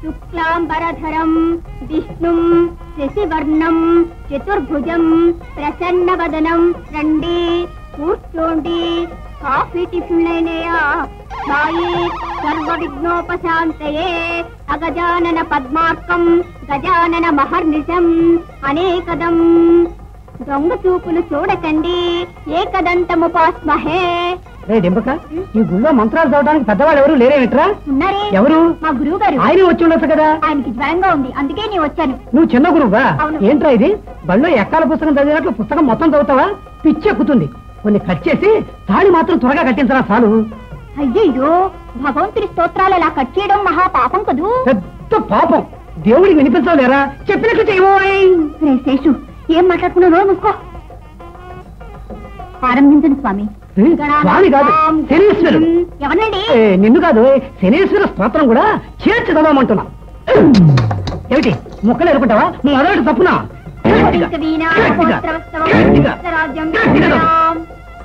శుక్లాంబరధరం విష్ణుం శశివర్ణం చతుర్భుజం ప్రసన్నవదనం రండి కూర్చోండి కాఫీ టిఫిన్ అయినయా ఛాయే సర్వ విఘ్నోపశాంతయే అగజానన పద్మార్కం గజానన మహర్నిశం అనేకదం దొంగ చూపులు చూడకండి ఏకదంతముపాస్మహే రే డింబక ఈ గుళ్ళో మంత్రాలు చదవడానికి పెద్దవాళ్ళు ఎవరు లేరేమిట్రా ఉన్నారే ఎవరు మా గురువు గారు ఆయన వచ్చి ఉండొచ్చు కదా ఆయనకి జ్వరంగా ఉంది అందుకే నేను వచ్చాను నువ్వు చిన్న గురువుగా అవును. ఏంట్రా ఇది బళ్ళో ఎక్కాల పుస్తకం చదివినట్లు పుస్తకం మొత్తం చదువుతావా పిచ్చి ఎక్కుతుంది కొన్ని కట్ చేసి తాళి మాత్రం త్వరగా కట్టించరా చాలు అయ్యయ్యో భగవంతుడి స్తోత్రాలు అలా కట్ చేయడం మహా పాపం కదూ పెద్ద పాపం దేవుడికి వినిపించలేరా చెప్పినట్లు చేయబోయ్ రే శేషు ఏం మాట్లాడుకున్నావు మూసుకో ప్రారంభించండి స్వామి స్వామి కాదు శనీశ్వరుడు ఎవరండి ఏ, నిన్ను కాదు శనీశ్వర స్తోత్రం కూడా చేర్చి చదవమంటున్నా ఏమిటి ముక్కలు ఎరుకుంటావా నువ్వు అదొకటి తప్పునా గట్టిగా, గట్టిగా, గట్టిగా, గట్టిగా చదువు.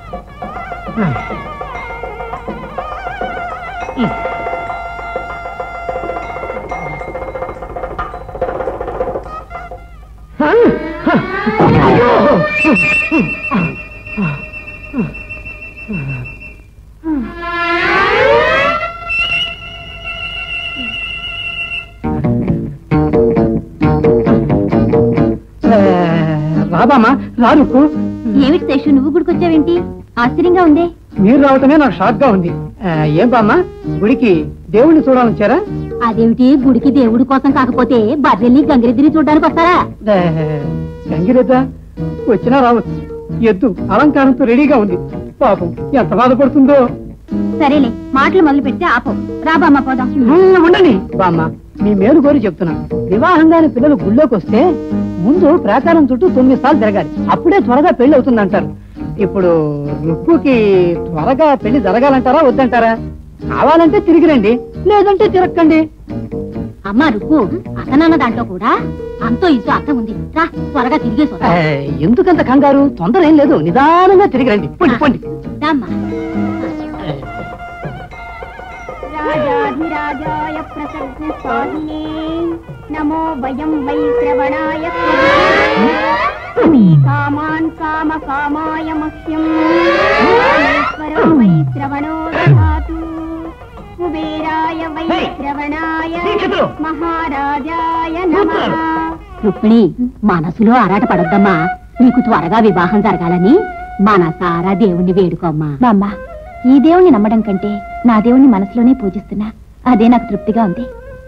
ఏ, రాబామా రానుకు ఏమిటి శేషు నువ్వు గుడికొచ్చావేంటి ఆశ్చర్యంగా ఉందే మీరు రావటమే నాకు షాక్ గా ఉంది ఆ, ఏం బామ్మా గుడికి దేవుణ్ణి చూడాలొచ్చారా అదేమిటి గుడికి దేవుడి కోసం కాకపోతే బర్రెల్ని గంగిరెద్దిని చూడడానికి వస్తారా గంగిరెద్ద వచ్చినా రావచ్చు ఎద్దు అలంకారంతో రెడీగా ఉంది పాపం ఎంత బాధపడుతుందో సరేలే మాటలు మొదలు పెడితే ఆపం రాబామ్మ పోదాం ఆ, ఉండండి బామ్మ మీ మేలు కోరి చెప్తున్నా వివాహంగానే పిల్లలు గుళ్ళోకి వస్తే ముందు ప్రాకారం చుట్టూ తొమ్మిది సార్లు తిరగాలి అప్పుడే త్వరగా పెళ్లి అవుతుందంటారు ఇప్పుడు రుక్కుకి త్వరగా పెళ్లి జరగాలంటారా వద్దంటారా కావాలంటే తిరిగి రండి లేదంటే తిరక్కండి అమ్మ రుక్కు అతనన్న దాంట్లో కూడా అంతో ఇంతో అర్థం ఉంది రా త్వరగా తిరిగేసి ఆ, ఎందుకంత కంగారు తొందర ఏం లేదు నిదానంగా తిరిగి రండి పొండి పొండి రాజాధిరాజాయ ప్రసన్న స్వామినే నమో వయం వై శ్రవణాయ కామాన్ కామ కామాయ మహ్యం ఈశ్వరో వై శ్రవణో దదాతు కుబేరాయ వై హే! శ్రవణాయ దీక్షితులు! మహారాజాయ నమః రుక్మిణి మనసులో ఆరాట పడొద్దమ్మా నీకు త్వరగా వివాహం జరగాలని మనసారా దేవుణ్ణి వేడుకోమ్మా బామ్మ ఈ దేవుణ్ణి నమ్మడం కంటే నా దేవుణ్ణి మనసులోనే పూజిస్తున్నా అదే నాకు తృప్తిగా ఉంది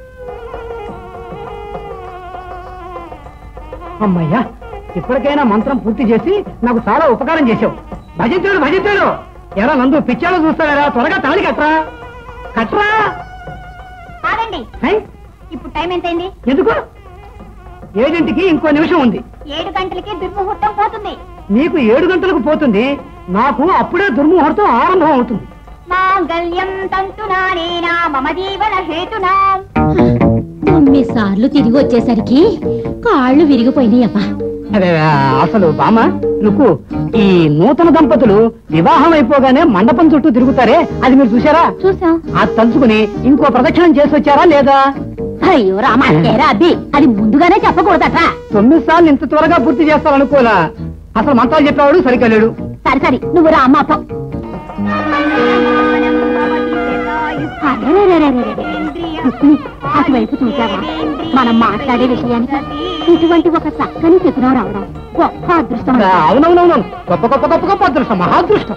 అమ్మయ్యా ఇప్పటికైనా మంత్రం పూర్తి చేసి నాకు చాలా ఉపకారం చేశావు భజించాడు భజించాడు ఎరా నందు పిచ్చాలో చూస్తావేరా త్వరగా తాళి కట్రా కట్రా కాదండి హై? ఇప్పుడు టైం ఎంతైంది ఎందుకు ఏడింటికి ఇంకో నిమిషం ఉంది ఏడు గంటలకి దుర్ముహూర్తం పోతుంది నీకు ఏడు గంటలకు పోతుంది నాకు అప్పుడే దుర్ముహూర్తం ఆరంభం అవుతుంది మాంగళ్యం తంతునానేనా మమ జీవన హేతునా తొమ్మిది సార్లు తిరిగి వచ్చేసరికి కాళ్ళు విరిగిపోయినాయమ్మా అదే అసలు బామ్మ రుకు ఈ నూతన దంపతులు వివాహం అయిపోగానే మండపం చుట్టూ తిరుగుతారే అది మీరు చూసారా చూసాం అది తలుచుకుని ఇంకో ప్రదక్షిణం చేసి వచ్చారా లేదా అయ్యో రామా ఏరా అబ్బి అది ముందుగానే చెప్పకూడదట తొమ్మిది సార్లు ఇంత త్వరగా పూర్తి చేస్తారనుకోలా అసలు మంత్రాలు చెప్పేవాడు సరిగ్గా లేడు సరే సరే నువ్వు రా అమ్మా పో. అరెరెరెరెరెరె. రుక్మిణి, అటువైపు చూసావా మనం మాట్లాడే విషయానికి ఇటువంటి ఒక చక్కని శకునం రావడం గొప్ప అదృష్టం ఆ, అవునవునవును గొప్ప గొప్ప గొప్ప గొప్ప అదృష్టం మహాదృష్టం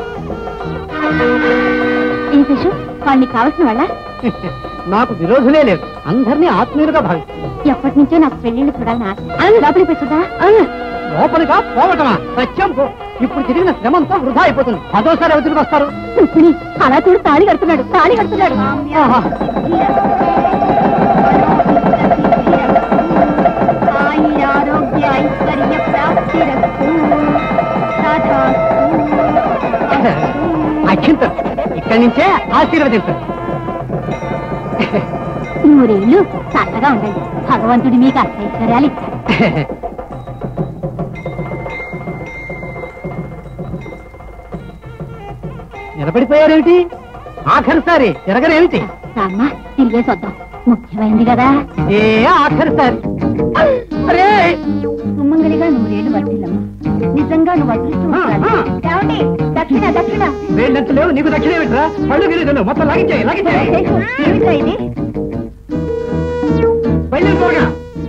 ఏం శేషు వాళ్ళని కావాల్సిన వాళ్ళ నాకు విరోధులే లేదు అందరినీ ఆత్మీయులుగా భావిస్తాను ఎప్పటి నుంచో నాకు పెళ్లిళ్ళు చూడాలని ఆశ లోపలికి పెట్టుదా లోపలిగా పోవటమా సత్యం పో ఇప్పుడు తిరిగిన శ్రమంతా వృధా అయిపోతుంది పదోసారి ఎవరికి వస్తారు రుక్మిణి అలా చూడు తాళి కడుతున్నాడు తాళి కడుతున్నాడు ఆహా. ఆయురారోగ్య ఐశ్వర్య ప్రాప్తిరస్తు అక్షింత ఇక్కడి నుంచే ఆశీర్వదించండి నూరేళ్లు చల్లగా ఉండండి భగవంతుడి మీకు అష్టైశ్వర్యాలు ఇస్తాడు నిలబడిపోయారేమిటి ఆఖరిసారి తిరగరేమిటి రామ్మా తిరిగేసి వద్దాం ముఖ్యమైంది కదా ఏ ఆఖరిసారి అరే సుమంగలిగా నూరేళ్ళు వర్తిల్లమ్మా నిజంగా నువ్వు అదృష్టం దక్షిణ దక్షిణ వేళ్ళంత లేవు నీకు దక్షిణ ఏమిట్రా పళ్ళు గిరి మొత్తం లాగించాయి లాగించాయి ఏమిటా ఇది బయలుదేరి త్వరగా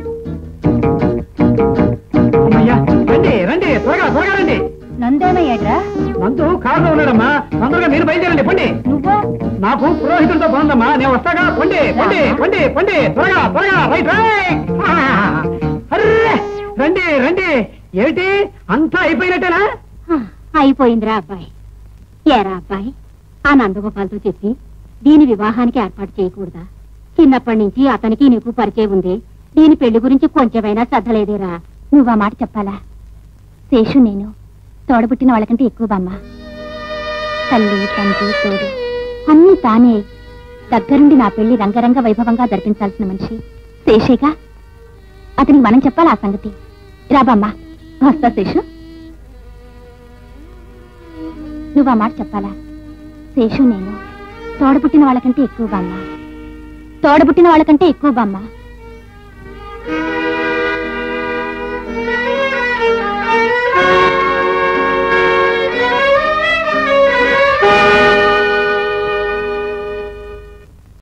అమ్మయ్యా రండి రండి త్వరగా త్వరగా రండి నందేనయ్యాడ్రా నందు కారులో ఉన్నాడమ్మా తొందరగా మీరు బయలుదేరండి పండి నువ్వు నాకు పురోహితుడితో బాగుందమ్మా నేను వస్తాగా పండి పండి పండి పండి త్వరగా త్వరగా రైట్ రైట్ అర్రే రండి రండి ఏమిటి అంతా అయిపోయినట్టేనా హ, అయిపోయిందిరా అబ్బాయి ఏరా అబ్బాయి ఆ నందగోపాల్తో చెప్పి దీని వివాహానికి ఏర్పాటు చేయకూడదా చిన్నప్పటి నుంచి అతనికి నీకు పరిచయం ఉంది దీని పెళ్లి గురించి కొంచెమైనా శ్రద్ధ లేదేరా నువ్వు ఆ మాట చెప్పాలా శేషు నేను తోడబుట్టిన వాళ్ళకంటే ఎక్కువ బామ్మ తల్లి తండ్రి తోడు అన్నీ తానే అయి దగ్గరుండి నా పెళ్లి రంగరంగ వైభవంగా జరిపించాల్సిన మనిషి శేషేగా అతనికి మనం చెప్పాలి ఆ సంగతి రాబమ్మా వస్తా శేషు నువ్వు ఆ మాట చెప్పాలా శేషు నేను తోడబుట్టిన వాళ్ళకంటే ఎక్కువ బామ్మ తోడబుట్టిన వాళ్ళకంటే ఎక్కువ బామ్మ